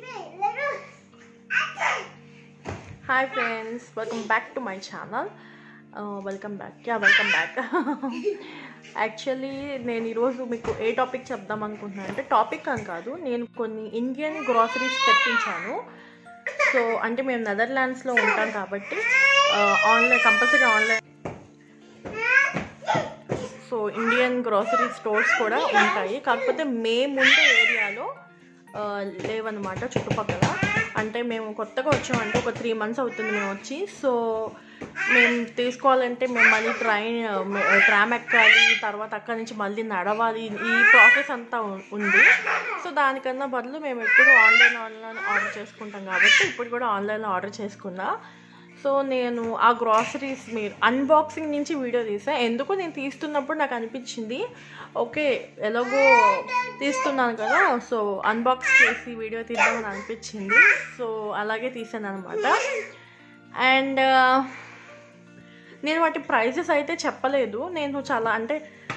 hi friends welcome back to my channel welcome back yeah welcome back actually నేను ఈరోజు మీకు ఏ topic చెప్దాం అనుకుంటున్నాను అంటే టాపిక్ అని కాదు నేను కొన్ని ఇండియన్ గ్రాసరీస్ తెప్పించాను సో అంటే మేము నెదర్లాండ్స్లో ఉంటాం కాబట్టి online compulsory online so Indian grocery stores కూడా ఉంటాయి కాకపోతే మేముండే ఏరియాలో ఆ, లేవన్నమాట చుట్టుపక్కల అంటే మేము కొత్తగా వచ్చామంటే ఒక త్రీ మంత్స్ అవుతుంది మేము వచ్చి సో మేము తీసుకోవాలంటే మేము మళ్ళీ ట్రైన్ ట్రామ్ ఎక్కాలి తర్వాత అక్కడి నుంచి మళ్ళీ నడవాలి ఈ ప్రాసెస్ అంతా ఉ- ఉంది సో దానికన్నా బదులు మేము ఎప్పుడు ఆన్లైన్ ఆన్లైన్ ఆర్డర్ చేసుకుంటాం కాబట్టి ఇప్పుడు కూడా ఆన్లైన్లో ఆర్డర్ చేసుకున్నా సో నేను ఆ గ్రాసరీస్ మీరు అన్బాక్సింగ్ నుంచి వీడియో తీసా ఎందుకు నేను తీస్తున్నప్పుడు నాకు అనిపించింది ఓకే ఎలాగో తీస్తున్నాను కదా సో అన్బాక్స్ చేసి వీడియో తీద్దామని అనిపించింది సో అలాగే తీసాను అనమాట అండ్ నేను వాటి ప్రైజెస్ అయితే చెప్పలేదు నేను చాలా అంటే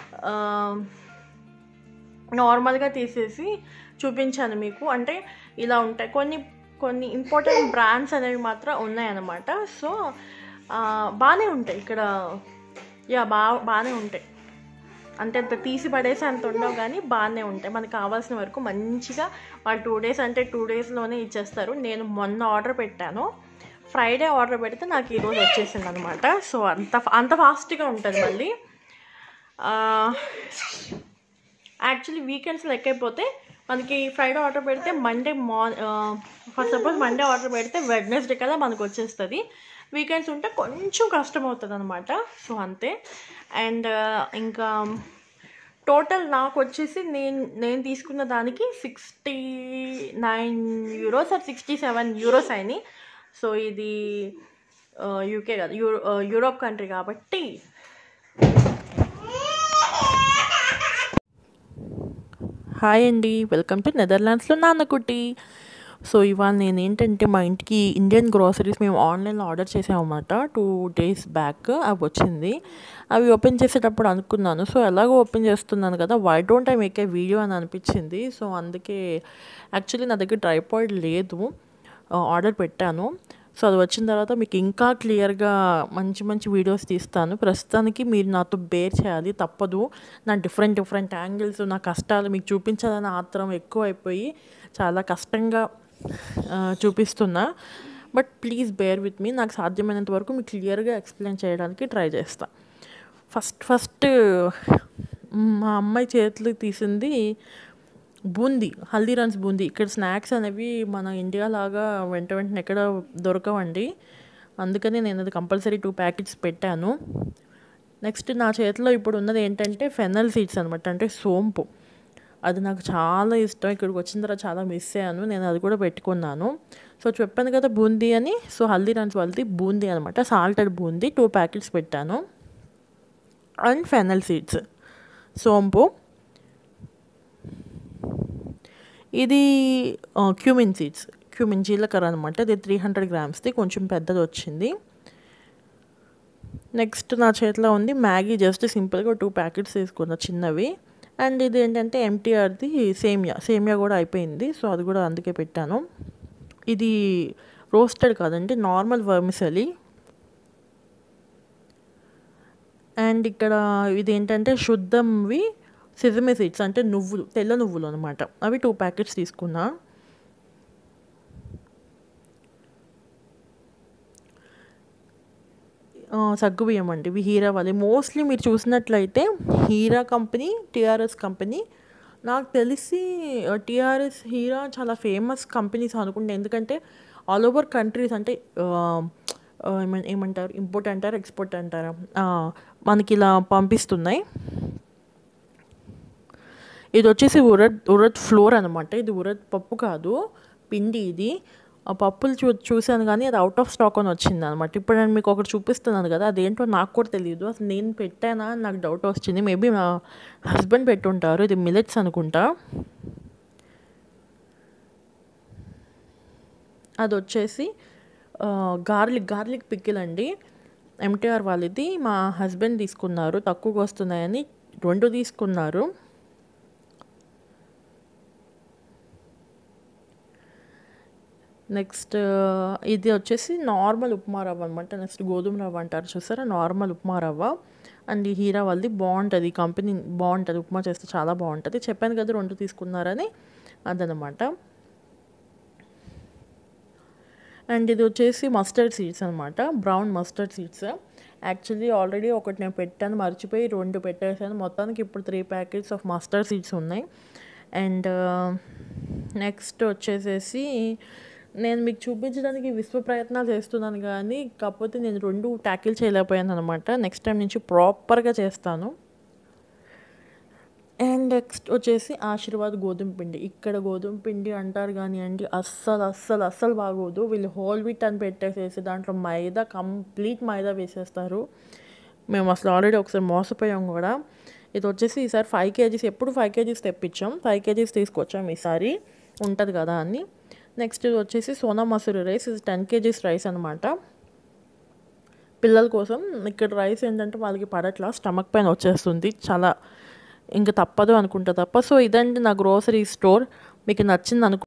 నార్మల్గా తీసేసి చూపించాను మీకు అంటే ఇలా ఉంటాయి కొన్ని కొన్ని ఇంపార్టెంట్ బ్రాండ్స్ అనేవి మాత్రం ఉన్నాయన్నమాట సో బాగానే ఉంటాయి ఇక్కడ యా బా బాగానే ఉంటాయి అంటే అంత తీసి పడేసి అంత ఉండవు కానీ బాగానే ఉంటాయి మనకు కావాల్సిన వరకు మంచిగా వాళ్ళు టూ డేస్ అంటే టూ డేస్లోనే ఇచ్చేస్తారు నేను మొన్న ఆర్డర్ పెట్టాను ఫ్రైడే ఆర్డర్ పెడితే నాకు ఈరోజు వచ్చేసింది అనమాట సో అంత అంత ఫాస్ట్గా ఉంటుంది మళ్ళీ యాక్చువల్లీ వీకెండ్స్ లెక్క అయిపోతే మనకి ఫ్రైడే ఆర్డర్ పెడితే మండే మార్ ఫర్ సపోజ్ మండే ఆర్డర్ పెడితే వెడ్నెస్డే కదా మనకు వచ్చేస్తుంది వీకెండ్స్ ఉంటే కొంచెం కష్టం అవుతుంది అనమాట సో అంతే అండ్ ఇంకా టోటల్ నాకు వచ్చేసి నేను నేను తీసుకున్న దానికి sixty nine euros or sixty seven euros అయినాయి సో ఇది యూకే కాదు యూరో యూరోప్ కంట్రీ కాబట్టి హాయ్ అండి వెల్కమ్ టు నెదర్లాండ్స్లో నాన్నకుట్టి సో ఇవాళ నేను ఏంటంటే మా ఇంటికి ఇండియన్ గ్రాసరీస్ మేము ఆన్లైన్లో ఆర్డర్ చేసామన్నమాట టూ డేస్ బ్యాక్ అవి వచ్చింది అవి ఓపెన్ చేసేటప్పుడు అనుకున్నాను సో ఎలాగో ఓపెన్ చేస్తున్నాను కదా why don't I make a video అని అనిపించింది సో అందుకే యాక్చువల్లీ నా దగ్గర ట్రైపాయిడ్ లేదు ఆర్డర్ పెట్టాను సో అది వచ్చిన తర్వాత మీకు ఇంకా క్లియర్గా మంచి మంచి వీడియోస్ తీస్తాను ప్రస్తుతానికి మీరు నాతో బేర్ చేయాలి తప్పదు నా డిఫరెంట్ డిఫరెంట్ యాంగిల్స్ నా కష్టాలు మీకు చూపించాలని ఆత్రం ఎక్కువ అయిపోయి చాలా కష్టంగా ఆ, చూపిస్తున్నా but please bear with me నాకు సాధ్యమైనంత వరకు మీకు క్లియర్గా ఎక్స్ప్లెయిన్ చేయడానికి ట్రై చేస్తా ఫస్ట్ ఫస్ట్ మా అమ్మాయి చేతులు తీసింది బూందీ హల్దీరామ్స్ బూందీ ఇక్కడ స్నాక్స్ అనేవి మన ఇండియా లాగా వెంట వెంటనే ఎక్కడ దొరకవండి అందుకని నేను అది కంపల్సరీ టూ ప్యాకెట్స్ పెట్టాను నెక్స్ట్ నా చేతిలో ఇప్పుడు ఉన్నది ఏంటంటే ఫెనల్ సీడ్స్ అనమాట అంటే సోంపు అది నాకు చాలా ఇష్టం ఇక్కడికి వచ్చిన తర్వాత చాలా మిస్ అయ్యాను నేను అది కూడా పెట్టుకున్నాను సో చెప్పాను కదా బూందీ అని సో హల్దీరామ్స్ వాళ్ళది బూందీ అనమాట సాల్టెడ్ బూందీ టూ ప్యాకెట్స్ పెట్టాను అండ్ ఫెనల్ సీడ్స్ సోంపు ఇది క్యూమిన్ సీడ్స్ క్యూమిన్ జీలకర్ర అనమాట ఇది త్రీ హండ్రెడ్ గ్రామ్స్ది కొంచెం పెద్దది వచ్చింది నెక్స్ట్ నా చేతిలో ఉంది మ్యాగీ జస్ట్ సింపుల్గా టూ ప్యాకెట్స్ తీసుకున్న చిన్నవి అండ్ ఇది ఏంటంటే ఎంటీఆర్ది సేమియా సేమియా కూడా అయిపోయింది సో అది కూడా అందుకే పెట్టాను ఇది రోస్టెడ్ కాదండి నార్మల్ వర్మిసలి అండ్ ఇక్కడ ఇది ఏంటంటే శుద్ధంవి సిజమే సీడ్స్ అంటే నువ్వులు తెల్ల నువ్వులు అనమాట అవి టూ ప్యాకెట్స్ తీసుకున్నా ఆ, సగ్గుబియ్యం అండి ఇవి హీరా వాళ్ళే మోస్ట్లీ మీరు చూసినట్లయితే హీరా కంపెనీ టీఆర్ఎస్ కంపెనీ నాకు తెలిసి టీఆర్ఎస్ హీరా చాలా ఫేమస్ కంపెనీస్ అనుకుంటే ఎందుకంటే ఆల్ ఓవర్ కంట్రీస్ అంటే ఆ, ఆ, ఏమన్- ఏమంటారు ఇంపోర్ట్ అంటారు ఎక్స్పోర్ట్ అంటారా ఆ, మనకి ఇలా పంపిస్తున్నాయి ఇది వచ్చేసి ఉరద్ ఉరద్ ఫ్లోర్ అనమాట ఇది ఉరద్ పప్పు కాదు పిండి ఇది ఆ పప్పులు చూ చూశాను కానీ అది అవుట్ ఆఫ్ స్టాక్ అని వచ్చింది అనమాట ఇప్పుడు నేను మీకు ఒకటి చూపిస్తున్నాను కదా అదేంటో నాకు కూడా తెలియదు అసలు నేను పెట్టానా అని నాకు డౌట్ వచ్చింది మేబీ మా హస్బెండ్ పెట్టుంటారు ఇది మిలెట్స్ అనుకుంటా అది వచ్చేసి గార్లిక్ గార్లిక్ పిక్కిల్ అండి ఎంటీఆర్ వాళ్ళది మా హస్బెండ్ తీసుకున్నారు తక్కువగా వస్తున్నాయని రెండు తీసుకున్నారు నెక్స్ట్ ఇది వచ్చేసి నార్మల్ ఉప్మా రవ్వ అనమాట నెక్స్ట్ గోధుమ రవ్వ అంటారు చూసారా నార్మల్ ఉప్మా రవ్వ అండ్ ఈ హీరా వాళ్ళది బాగుంటుంది ఈ కంపెనీ బాగుంటుంది ఉప్మా చేస్తే చాలా బాగుంటుంది చెప్పాను కదా రెండు తీసుకున్నారని అదనమాట అండ్ ఇది వచ్చేసి మస్టర్డ్ సీడ్స్ అనమాట brown mustard seeds actually already ఒకటి నేను పెట్టాను మర్చిపోయి రెండు పెట్టేసాను మొత్తానికి ఇప్పుడు three packets of mustard seeds ఉన్నాయి అండ్ నెక్స్ట్ వచ్చేసేసి నేను మీకు చూపించడానికి విశ్వ ప్రయత్నాలు చేస్తున్నాను కానీ కాకపోతే నేను రెండు ట్యాకిల్ చేయలేకపోయాను అనమాట నెక్స్ట్ టైం నుంచి ప్రాపర్గా చేస్తాను అండ్ నెక్స్ట్ వచ్చేసి ఆశీర్వాద్ గోధుమ పిండి ఇక్కడ గోధుమ పిండి అంటారు కానీ అండి అస్సలు అస్సలు అస్సలు బాగోదు వీళ్ళు హోల్ వీట్ అని పెట్టేసేసి దాంట్లో మైదా కంప్లీట్ మైదా వేసేస్తారు మేము అసలు ఆల్రెడీ ఒకసారి మోసపోయాం కూడా ఇది వచ్చేసి ఈసారి ఫైవ్ కేజీస్ ఎప్పుడు ఫైవ్ కేజీస్ తెప్పించాం ఫైవ్ కేజీస్ తీసుకొచ్చాం ఈసారి ఉంటుంది కదా అని నెక్స్ట్ ఇది వచ్చేసి సోనా మసూరి రైస్ ఇది టెన్ కేజీస్ రైస్ అనమాట పిల్లల కోసం ఇక్కడ రైస్ ఏంటంటే వాళ్ళకి పడట్లా స్టమక్ పెయిన్ వచ్చేస్తుంది చాలా ఇంకా తప్పదు అనుకుంటా తప్ప సో ఇదండి నా గ్రోసరీ స్టోర్ మీకు నచ్చింది అనుకు